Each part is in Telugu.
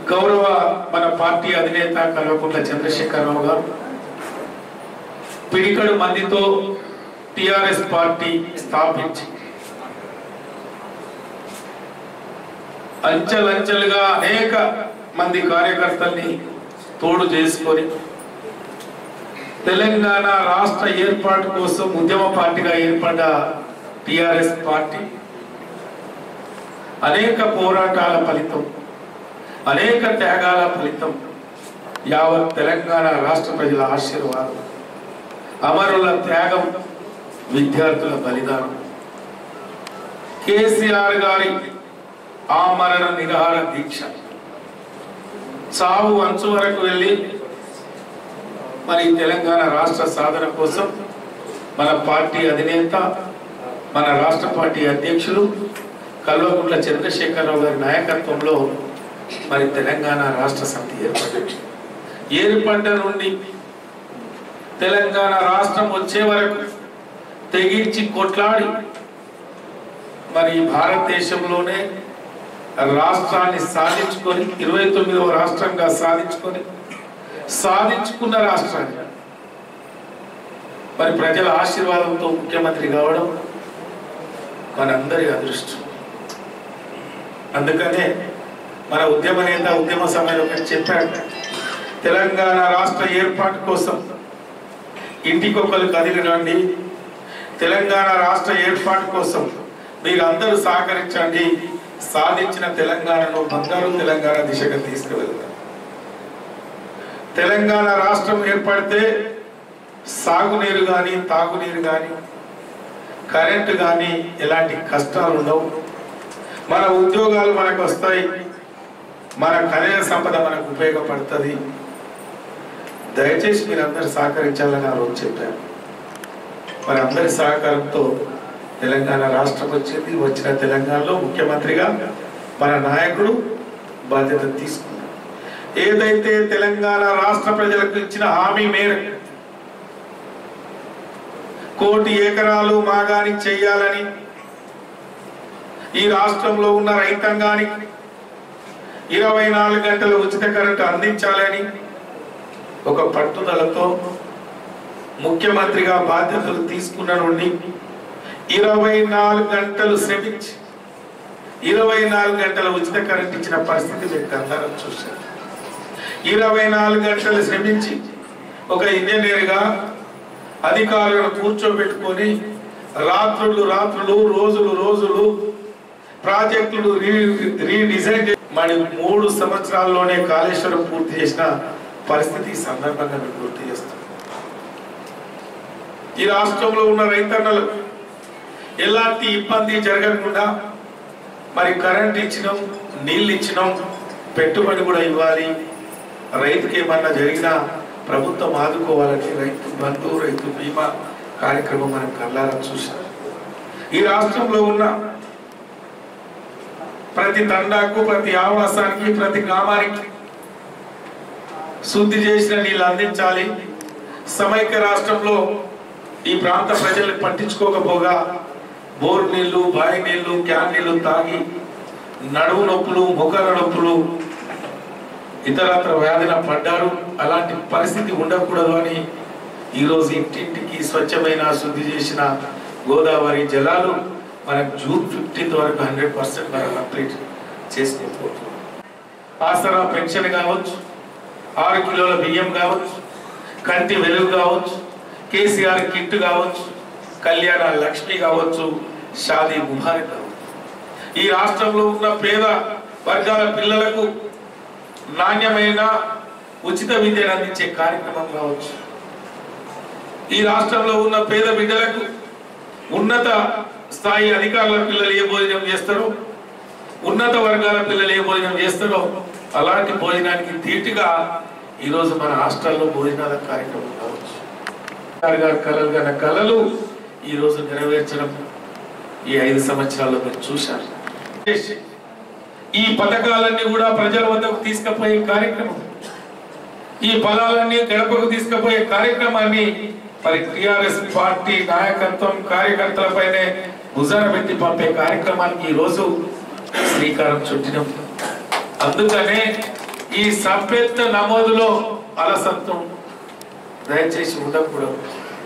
గౌరవ మన పార్టీ అధినేత కల్వకుంట్ల చంద్రశేఖరరావు గారు పిడికడు మందితో టిఆర్ఎస్ పార్టీ స్థాపించి అంచెలంచెలుగా అనేక మంది కార్యకర్తల్ని తోడు చేసుకొని తెలంగాణ రాష్ట్ర ఏర్పాటు కోసం ఉద్యమ పార్టీగా ఏర్పడ్డ టిఆర్ఎస్ పార్టీ అనేక పోరాటాల ఫలితం అనేక త్యాగాల ఫలితం యావత్ తెలంగాణ రాష్ట్ర ప్రజల ఆశీర్వాదం అమరుల త్యాగం విద్యార్థుల బలిదానం కేసీఆర్ గారి ఆమరణ నిరాహార దీక్ష చావు అంచు వరకు వెళ్ళి మరి తెలంగాణ రాష్ట్ర సాధన కోసం మన పార్టీ అధినేత మన రాష్ట్ర పార్టీ అధ్యక్షులు కల్వకుంట్ల చంద్రశేఖరరావు గారి నాయకత్వంలో మరి తెలంగాణ రాష్ట్ర సమితి ఏర్పడింది ఏర్పడ్డ నుండి తెలంగాణ రాష్ట్రం వచ్చే వరకు తెగించి కొట్లాడి మరి భారతదేశంలోనే రాష్ట్రాన్ని సాధించుకొని ఇరవై తొమ్మిదవ రాష్ట్రంగా సాధించుకొని సాధించుకున్న రాష్ట్రాన్ని మరి ప్రజల ఆశీర్వాదంతో ముఖ్యమంత్రి కావడం మనందరి అదృష్టం అందుకనే మన ఉద్యమ నేత ఉద్యమ సమయంలో ఒకటి చెప్పాడు తెలంగాణ రాష్ట్ర ఏర్పాటు కోసం ఇంటికొకరు కదిలి రండి తెలంగాణ రాష్ట్ర ఏర్పాటు కోసం మీరు అందరూ సహకరించండి సాధించిన తెలంగాణను బంగారు తెలంగాణ దిశగా తీసుకువెళ్తాం తెలంగాణ రాష్ట్రం ఏర్పడితే సాగునీరు కానీ తాగునీరు కానీ కరెంటు కానీ ఎలాంటి కష్టాలు ఉండవు మన ఉద్యోగాలు మనకు వస్తాయి మన ఖనిజ సంపద మనకు ఉపయోగపడుతుంది దయచేసి మీరు అందరు సహకరించాలని ఆ రోజు చెప్పాను మరి అందరి సహకారంతో తెలంగాణ రాష్ట్రం వచ్చింది వచ్చిన తెలంగాణలో ముఖ్యమంత్రిగా మన నాయకుడు బాధ్యత తీసుకున్నారు ఏదైతే తెలంగాణ రాష్ట్ర ప్రజలకు ఇచ్చిన హామీ మేరకు కోటి ఎకరాలు మాగానికి చెయ్యాలని ఈ రాష్ట్రంలో ఉన్న రైతాంగానికి ఇరవై నాలుగు గంటల ఉచిత కరెంటు అందించాలని ఒక పట్టుదలతో ముఖ్యమంత్రిగా బాధ్యతలు తీసుకున్న నుండి ఇరవై నాలుగు గంటలు శ్రమించి ఇరవై నాలుగు గంటల ఉచిత కరెంట్ ఇచ్చిన పరిస్థితి మీరు కందరం చూశారు ఇరవై నాలుగు గంటలు శ్రమించి ఒక ఇంజనీర్గా అధికారులను కూర్చోబెట్టుకొని రాత్రులు రాత్రులు రోజులు రోజులు ప్రాజెక్టులు రీ- రీడిజైన్ చే- మరి మూడు సంవత్సరాల్లోనే కాళేశ్వరం పూర్తి చేసిన పరిస్థితి ఈ సందర్భంగా మీకు గుర్తు చేస్తాం ఈ రాష్ట్రంలో ఉన్న రైతన్నలు ఎలాంటి ఇబ్బంది జరగకుండా మరి కరెంట్ ఇచ్చినాం నీళ్ళు ఇచ్చినాం పెట్టుబడి కూడా ఇవ్వాలి రైతుకి ఏమన్నా జరిగినా ప్రభుత్వం ఆదుకోవాలని రైతు బంధు రైతు బీమా కార్యక్రమం మనం కళ్ళారా చూసాం ఈ రాష్ట్రంలో ఉన్న ప్రతి తండాకు ప్రతి ఆవాసానికి ప్రతి గ్రామానికి శుద్ధి చేసిన నీళ్ళు అందించాలి సమైక్య రాష్ట్రంలో ఈ ప్రాంత ప్రజలు పట్టించుకోకపోగా బోర్ నీళ్లు బావి నీళ్లు క్యాన్ నీళ్లు తాగి నడుము నొప్పులు మొక్కల నొప్పులు ఇతరత్ర వ్యాధిన పడ్డారు అలాంటి పరిస్థితి ఉండకూడదు అని ఈరోజు ఇంటింటికి స్వచ్ఛమైన శుద్ధి చేసిన గోదావరి జలాలు మనకు జూన్ ఫిఫ్టీన్త్ వరకు హండ్రెడ్ పర్సెంట్ మనం కంప్లీట్ చేసుకోకపోతున్నాం ఆసరా పెన్షన్ కావచ్చు ఆరు కిలోల బియ్యం కావచ్చు కంటి వెలుగు కావచ్చు కేసీఆర్ కిట్ కావచ్చు కళ్యాణ లక్ష్మి కావచ్చు షాదీ ముబారక్ కావచ్చు ఈ రాష్ట్రంలో ఉన్న పేద వర్గాల పిల్లలకు నాణ్యమైన ఉచిత విద్యను అందించే కార్యక్రమం కావచ్చు ఈ రాష్ట్రంలో ఉన్న పేద బిడ్డలకు ఉన్నత స్థాయి అధికారుల పిల్లలు ఏ భోజనం చేస్తారో ఉన్నత వర్గాల పిల్లలు ఏ భోజనం చేస్తారో అలాంటి భోజనానికి ధీటుగా ఈరోజు మన హాస్టల్లో భోజనాల కార్యక్రమం కావచ్చు గారు గారు కలలు కన్న కళలు ఈరోజు నెరవేర్చడం ఈ ఐదు సంవత్సరాల్లో మీరు చూశారు ఈ పథకాలన్నీ కూడా ప్రజల వద్దకు తీసుకుపోయే కార్యక్రమం ఈ ఫలాలన్నీ గడపకు తీసుకుపోయే కార్యక్రమాన్ని మరి టిఆర్ఎస్ పార్టీ నాయకత్వం కార్యకర్తలపైనే భుజాన పెట్టి పంపే కార్యక్రమానికి ఈ రోజు శ్రీకారం చుట్టినాం అందుకనే ఈ సభ్యత్వ నమోదులో అలసత్వం దయచేసి ఉండకూడదు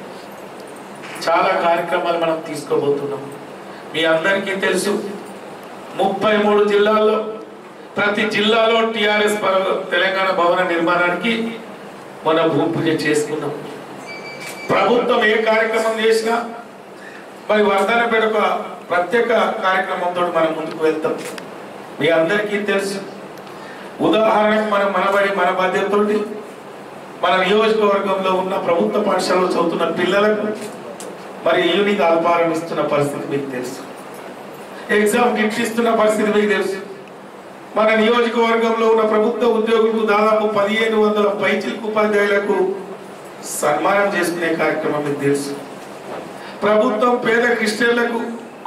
చాలా కార్యక్రమాలు మనం తీసుకోబోతున్నాం మీ అందరికీ తెలుసు ముప్పై మూడు జిల్లాల్లో ప్రతి జిల్లాలో టిఆర్ఎస్ తెలంగాణ భవన నిర్మాణానికి మన భూమి పూజ చేసుకున్నాం ప్రభుత్వం ఏ కార్యక్రమం చేసినా మరి వర్ధనపేట ఒక ప్రత్యేక కార్యక్రమంతో మనం ముందుకు వెళ్తాం మీ అందరికీ తెలుసు ఉదాహరణకు మనం మనబడి మన బాధ్యతతోటి మన నియోజకవర్గంలో ఉన్న ప్రభుత్వ పాఠశాలలో చదువుతున్న పిల్లలకు మరి ఈవినింగ్ అల్పారం ఇస్తున్న పరిస్థితి మీకు తెలుసు ఎగ్జామ్ కిట్ ఇస్తున్న పరిస్థితి మీకు తెలుసు మన నియోజకవర్గంలో ఉన్న ప్రభుత్వ ఉద్యోగులకు దాదాపు పదిహేను వందల పైచిలకు ఉపాధ్యాయులకు సన్మానం చేసుకునే కార్యక్రమం మీకు తెలుసు ప్రభుత్వం పేద క్రిస్టియన్లకు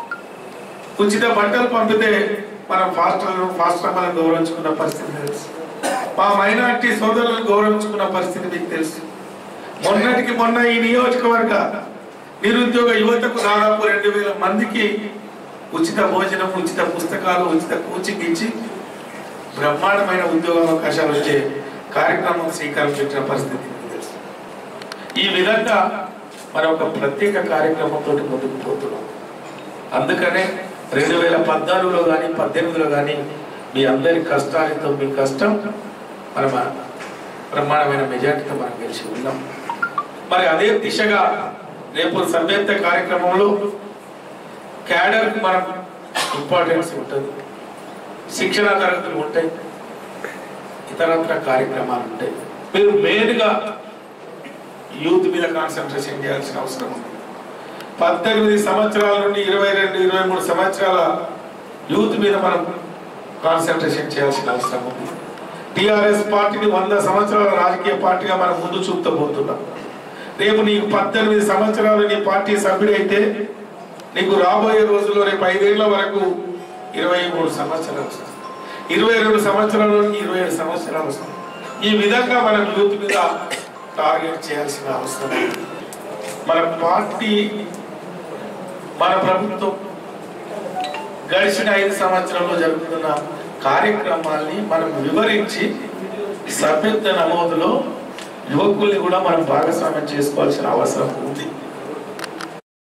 ఉచిత బట్టలు పంపితే మనం ఫాస్టర్లను ఫాస్టర్లను గౌరవించుకున్న పరిస్థితి తెలుసు మా మైనార్టీ సోదరులను గౌరవించుకున్న పరిస్థితి మీకు తెలుసు మొన్నటికి మొన్న ఈ నియోజకవర్గ నిరుద్యోగ యువతకు దాదాపు రెండు వేల మందికి ఉచిత భోజనం ఉచిత పుస్తకాలు ఉచిత కోచింగ్ ఇచ్చి బ్రహ్మాండమైన ఉద్యోగ అవకాశాలు వచ్చే కార్యక్రమం శ్రీకారం చుట్టిన పరిస్థితి మీకు తెలుసు ఈ విధంగా మనం ఒక ప్రత్యేక కార్యక్రమంతో ముందుకు పోతున్నాం అందుకనే రెండు వేల పద్నాలుగులో కానీ పద్దెనిమిదిలో కానీ మీ అందరి కష్టాలతో మీ కష్టం మన బ్రహ్మాండమైన మెజార్టీతో మనం గెలిచి ఉన్నాం మరి అదే దిశగా రేపు సభ్యత్వ కార్యక్రమంలో క్యాడర్కి మనం ఇంపార్టెన్స్ ఉంటుంది శిక్షణ తరగతులు ఉంటాయి ఇతరత్ర కార్యక్రమాలు ఉంటాయి మీరు మెయిన్గా యూత్ మీద కాన్సన్ట్రేషన్ చేయాల్సిన అవసరం ఉంది పద్దెనిమిది సంవత్సరాల నుండి ఇరవై రెండు ఇరవై మూడు సంవత్సరాల యూత్ మీద మనం కాన్సన్ట్రేషన్ చేయాల్సిన అవసరం ఉంది టిఆర్ఎస్ పార్టీని వంద సంవత్సరాల రాజకీయ పార్టీగా మనం ముందు చూపుతూ పోతున్నాం రేపు నీకు పద్దెనిమిది సంవత్సరాలు నీ పార్టీ సభ్యుడైతే నీకు రాబోయే రోజుల్లో రేపు ఐదేళ్ల వరకు ఇరవై మూడు సంవత్సరాలు వస్తుంది ఇరవై రెండు సంవత్సరాల వరకు ఇరవై ఏడు సంవత్సరాలు వస్తుంది ఈ విధంగా మనం యూత్ మీద టార్గెట్ చేయాల్సిన అవసరం ఉంది. మన పార్టీ మన ప్రభుత్వం గడిచిన ఐదు సంవత్సరాల్లో జరుగుతున్న కార్యక్రమాల్ని మనం వివరించి సభ్యత్వ నమోదులో యువకుల్ని కూడా మనం భాగస్వామ్యం చేసుకోవాల్సిన అవసరం ఉంది